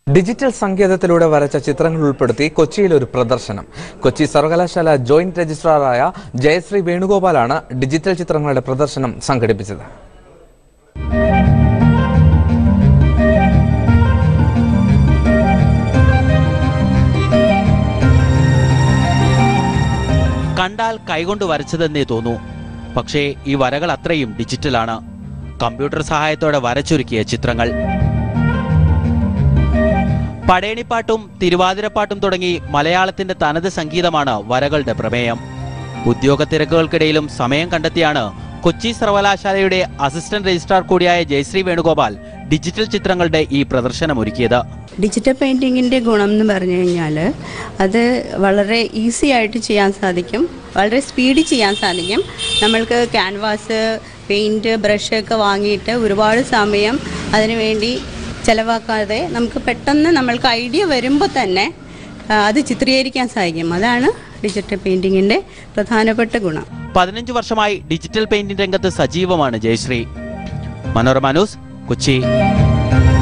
digital സങ്കേതത്തിലൂടെ വരച്ച ചിത്രങ്ങൾ ഉൾപ്പെടുത്തി കൊച്ചിയിൽ ഒരു പ്രദർശനം കൊച്ചി സർവകലാശാല ജോയിന്റ് രജിസ്ട്രാറായ ജയശ്രീ വേണുഗോപാലാണ് ഡിജിറ്റൽ ചിത്രങ്ങളുടെ പ്രദർശനം സംഘടിപ്പിച്ചത് കണ്ടാൽ കൈകൊണ്ട് വരച്ചതെന്നേ തോന്നൂ പക്ഷേ ഈ വരകൾ അത്രയും ഡിജിറ്റലാണ് കമ്പ്യൂട്ടർ സഹായത്തോടെ വരച്ചൊരുക്കിയ ചിത്രങ്ങൾ പടയണിപ്പാട്ടും തിരുവാതിരപ്പാട്ടും തുടങ്ങി മലയാളത്തിന്റെ തനത് സംഗീതമാണ് വരകളുടെ പ്രമേയം ഉദ്യോഗ തിരക്കുകൾക്കിടയിലും സമയം കണ്ടെത്തിയാണ് കൊച്ചി സർവകലാശാലയുടെ അസിസ്റ്റന്റ് രജിസ്ട്രാർ കൂടിയായ ജയശ്രീ വേണുഗോപാൽ ഡിജിറ്റൽ ചിത്രങ്ങളുടെ ഈ പ്രദർശനം ഒരുക്കിയത് ഡിജിറ്റൽ പെയിൻറ്റിങ്ങിൻ്റെ ഗുണം എന്ന് പറഞ്ഞു കഴിഞ്ഞാൽ അത് വളരെ ഈസി ആയിട്ട് ചെയ്യാൻ സാധിക്കും വളരെ സ്പീഡിൽ ചെയ്യാൻ സാധിക്കും നമ്മൾക്ക് ക്യാൻവാസ് പെയിൻറ്റ് ബ്രഷൊക്കെ വാങ്ങിയിട്ട് ഒരുപാട് സമയം അതിനു വേണ്ടി ചിലവാക്കാതെ നമുക്ക് പെട്ടെന്ന് നമ്മൾക്ക് ഐഡിയ വരുമ്പോൾ തന്നെ ആ, അത് ചിത്രീകരിക്കാൻ സാധിക്കും അതാണ് ഡിജിറ്റൽ പെയിൻറ്റിങ്ങിൻ്റെ പ്രധാനപ്പെട്ട ഗുണം പതിനഞ്ച് വർഷമായി ഡിജിറ്റൽ പെയിന്റിംഗ് രംഗത്ത് സജീവമാണ് ജയശ്രീ മനോരമ ന്യൂസ് കൊച്ചി